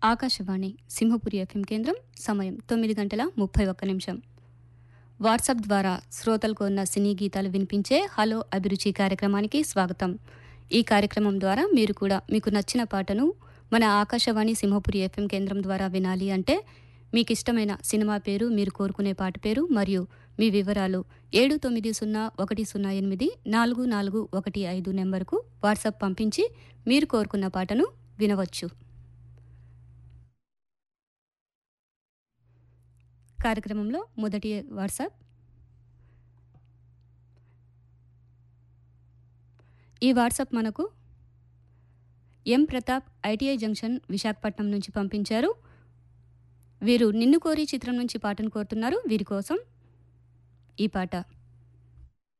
Akashvani Simhapuri FM కేంద్రం సమయం తొమ్మిది గంటల ముప్పై ఒక్క నిమిషం వాట్సాప్ ద్వారా శ్రోతలకు ఉన్న సినీ గీతాలు వినిపించే హలో అభిరుచి కార్యక్రమానికి స్వాగతం ఈ కార్యక్రమం ద్వారా మీరు కూడా మీకు నచ్చిన పాటను మన ఆకాశవాణి సింహపురి ఎఫ్ఎం కేంద్రం ద్వారా వినాలి అంటే మీకు ఇష్టమైన సినిమా పేరు మీరు కోరుకునే పాట పేరు మరియు మీ వివరాలు ఏడు తొమ్మిది సున్నా ఒకటి సున్నా ఎనిమిది నాలుగు నాలుగు ఒకటి ఐదు నెంబర్కు వాట్సాప్ పంపించి మీరు కోరుకున్న పాటను వినవచ్చు కార్యక్రమంలో మొదటి వాట్సాప్ ఈ వాట్సాప్ మనకు M Pratap ITI junction Visakhapatnam నుంచి పంపించారు వీరు నిన్ను కోరి చిత్రం నుంచి పాటను కోరుతున్నారు వీరి కోసం ఈ పాట